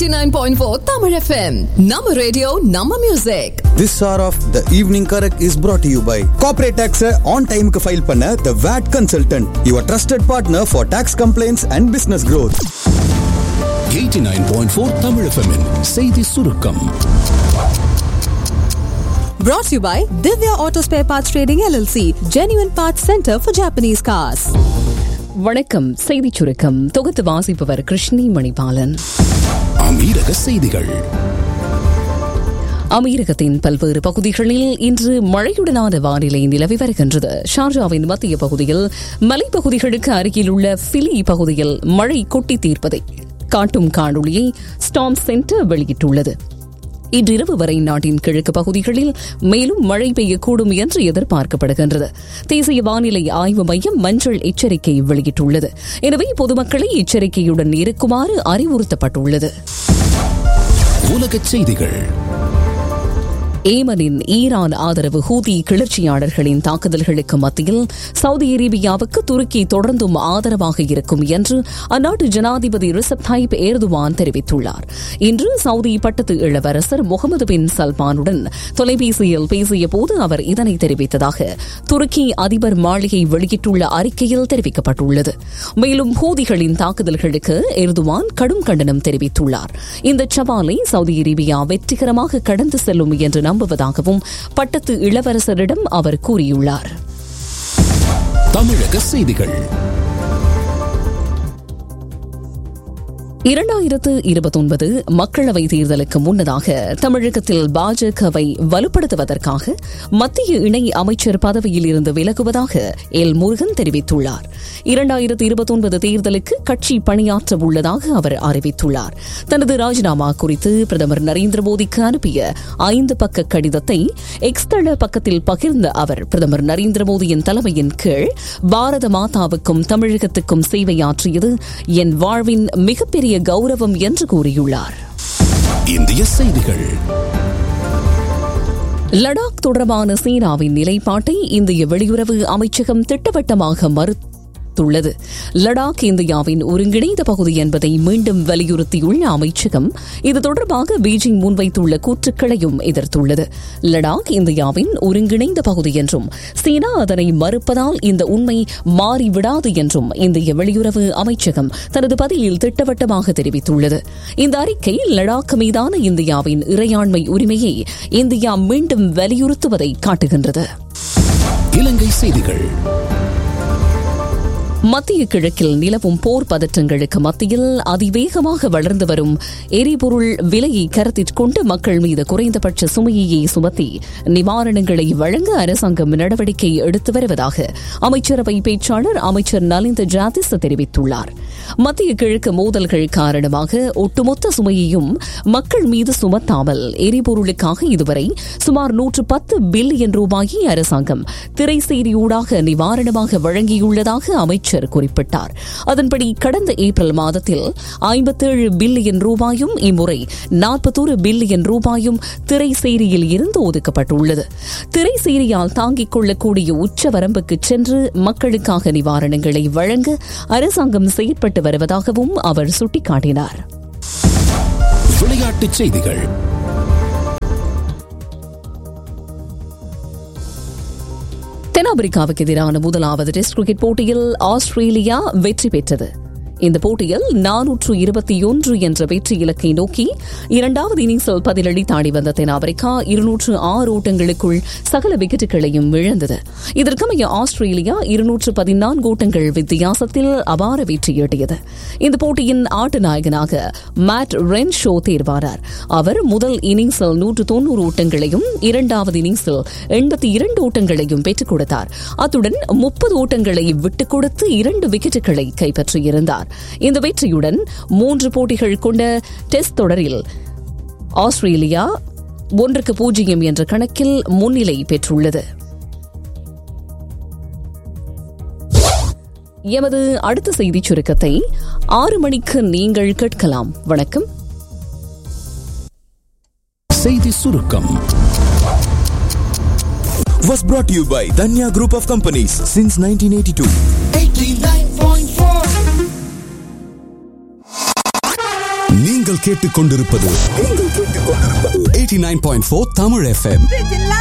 89.4 Tamil FM. Nama radio, Nama music. This hour of the evening correct is brought to you by Corporate Tax on time க்கு file பண்ண The VAT Consultant, your trusted partner for tax complaints and business growth. 89.4 Tamil FM -இன் செய்தி சுருக்கம் Brought to you by Divya Auto Spare Parts Trading LLC, Genuine Parts Center for Japanese Cars. வணக்கம் செய்திச் சுருக்கம் தொகுத்து வாசிப்பவர் கிருஷ்ணி மணிபாலன் அமீரக செய்திகள் அமீரகத்தின் பல்வேறு பகுதிகளில் இன்று மழையுடனான வானிலை நிலவி வருகின்றது ஷார்ஜாவின் மத்திய பகுதியில் மலைப்பகுதிகளுக்கு அருகிலுள்ள ஃபிலி பகுதியில் மழை கொட்டி தீர்ப்பதை காட்டும் காணொளியை ஸ்டாம் சென்டர் வெளியிட்டுள்ளது இன்றிரவு வரை நாட்டின் கிழக்கு பகுதிகளில் மேலும் மழை பெய்யக்கூடும் என்று எதிர்பார்க்கப்படுகின்றது தேசிய வானிலை ஆய்வு மையம் மஞ்சள் எச்சரிக்கை வெளியிட்டுள்ளது எனவே பொதுமக்களை எச்சரிக்கையுடன் இருக்குமாறு அறிவுறுத்தப்பட்டுள்ளது உலகச் செய்திகள் ஏமனின் ஈரான் ஆதரவு ஹூதி கிளர்ச்சியாளர்களின் தாக்குதல்களுக்கு மத்தியில் சவுதி அரேபியாவுக்கு துருக்கி தொடர்ந்தும் ஆதரவாக இருக்கும் என்று அந்நாட்டு ஜனாதிபதி ரிசப் தாயிப் ஏர்துவான் தெரிவித்துள்ளார் இன்று சவுதி பட்டத்து இளவரசர் முகமது பின் சல்மானுடன் தொலைபேசியில் பேசிய போது அவர் இதனை தெரிவித்ததாக துருக்கி அதிபர் மாளிகை வெளியிட்டுள்ள அறிக்கையில் தெரிவிக்கப்பட்டுள்ளது மேலும் ஹூதிகளின் தாக்குதல்களுக்கு எர்துவான் கடும் கண்டனம் தெரிவித்துள்ளார் இந்த சவாலை சவுதி அரேபியா வெற்றிகரமாக கடந்து செல்லும் என்று நம்புவதாகவும் பட்டத்து இளவரசரிடம் அவர் கூறியுள்ளார் தமிழக செய்திகள் இரண்டாயிரத்து இருபத்தொன்பது மக்களவை தேர்தலுக்கு முன்னதாக தமிழகத்தில் பாஜகவை வலுப்படுத்துவதற்காக மத்திய இணை அமைச்சர் பதவியில் இருந்து விலகுவதாக எல் முருகன் தெரிவித்துள்ளார் இரண்டாயிரத்து இருபத்தொன்பது தேர்தலுக்கு கட்சி பணியாற்ற உள்ளதாக அவர் அறிவித்துள்ளார் தனது ராஜினாமா குறித்து பிரதமர் நரேந்திர மோடிக்கு அனுப்பிய ஐந்து பக்க கடிதத்தை எக்ஸ்தள பக்கத்தில் பகிர்ந்த அவர் பிரதமர் நரேந்திர மோடியின் தலைமையின் கீழ் பாரத மாதாவுக்கும் தமிழகத்துக்கும் சேவையாற்றியது என் வாழ்வின் மிகப்பெரிய கௌரவம் என்று கூறியுள்ளார் இந்திய செய்திகள் லடாக் தொடர்பான சீனாவின் நிலைப்பாட்டை இந்திய வெளியுறவு அமைச்சகம் திட்டவட்டமாக மறுத்துள்ளது லடாக் இந்தியாவின் ஒருங்கிணைந்த பகுதி என்பதை மீண்டும் வலியுறுத்தியுள்ள அமைச்சகம் இது தொடர்பாக பீஜிங் முன்வைத்துள்ள கூற்றுக்களையும் எதிர்த்துள்ளது லடாக் இந்தியாவின் ஒருங்கிணைந்த பகுதி என்றும் சீனா அதனை மறுப்பதால் இந்த உண்மை மாறிவிடாது என்றும் இந்திய வெளியுறவு அமைச்சகம் தனது பதிலில் திட்டவட்டமாக தெரிவித்துள்ளது இந்த அறிக்கை லடாக் மீதான இந்தியாவின் இறையாண்மை உரிமையை இந்தியா மீண்டும் வலியுறுத்துவதை காட்டுகின்றது இலங்கை செய்திகள் மத்திய கிழக்கில் நிலவும் போர் பதற்றங்களுக்கு மத்தியில் அதிவேகமாக வளர்ந்து வரும் எரிபொருள் விலையை கருத்தில் கொண்டு மக்கள் மீது குறைந்தபட்ச சுமையை சுமத்தி நிவாரணங்களை வழங்க அரசாங்கம் நடவடிக்கை எடுத்து வருவதாக அமைச்சரவை பேச்சாளர் அமைச்சர் நலிந்த ஜாதிஸ் தெரிவித்துள்ளார் மத்திய கிழக்கு மோதல்கள் காரணமாக ஒட்டுமொத்த சுமையையும் மக்கள் மீது சுமத்தாமல் எரிபொருளுக்காக இதுவரை சுமார் நூற்று பத்து பில்லியன் ரூபாயை அரசாங்கம் திரைசேரியூடாக நிவாரணமாக வழங்கியுள்ளதாக அமைச்சர் அமைச்சர் குறிப்பிட்டார் அதன்படி கடந்த ஏப்ரல் மாதத்தில் ஐம்பத்தேழு பில்லியன் ரூபாயும் இம்முறை நாற்பத்தோரு பில்லியன் ரூபாயும் திரைசேரியில் இருந்து ஒதுக்கப்பட்டுள்ளது திரைசேரியால் தாங்கிக் கொள்ளக்கூடிய உச்சவரம்புக்கு சென்று மக்களுக்காக நிவாரணங்களை வழங்க அரசாங்கம் செயற்பட்டு வருவதாகவும் அவர் சுட்டிக்காட்டினார் விளையாட்டுச் செய்திகள் தென்னாப்பிரிக்காவுக்கு எதிரான முதலாவது டெஸ்ட் கிரிக்கெட் போட்டியில் ஆஸ்திரேலியா வெற்றி பெற்றது இந்த போட்டியில் நானூற்று இருபத்தி ஒன்று என்ற வெற்றி இலக்கை நோக்கி இரண்டாவது இன்னிங்ஸில் பதிலடி தாண்டி வந்த தென்னாப்பிரிக்கா இருநூற்று ஆறு ஓட்டங்களுக்குள் சகல விக்கெட்டுகளையும் இழந்தது இதற்கமைய ஆஸ்திரேலியா இருநூற்று பதினான்கு ஓட்டங்கள் வித்தியாசத்தில் அபார வெற்றி ஈட்டியது இந்த போட்டியின் ஆட்ட நாயகனாக மேட் ரென் ஷோ தேர்வானார் அவர் முதல் இன்னிங்ஸில் நூற்று தொன்னூறு ஓட்டங்களையும் இரண்டாவது இன்னிங்ஸில் எண்பத்தி இரண்டு ஓட்டங்களையும் பெற்றுக் கொடுத்தார் அத்துடன் முப்பது ஓட்டங்களை விட்டுக் கொடுத்து இரண்டு விக்கெட்டுகளை கைப்பற்றியிருந்தார் இந்த வெற்றியுடன் மூன்று போட்டிகள் கொண்ட டெஸ்ட் தொடரில் ஆஸ்திரேலியா ஒன்றுக்கு பூஜ்ஜியம் என்ற கணக்கில் முன்னிலை பெற்றுள்ளது எமது அடுத்த செய்திச் சுருக்கத்தை ஆறு மணிக்கு நீங்கள் கேட்கலாம் வணக்கம் செய்தி சுருக்கம் Was brought to you by Danya Group of Companies since 1982. நீங்கள் நீங்கள் கேட்டுக்கொண்டிருப்பது eighty nine point four Tamil FM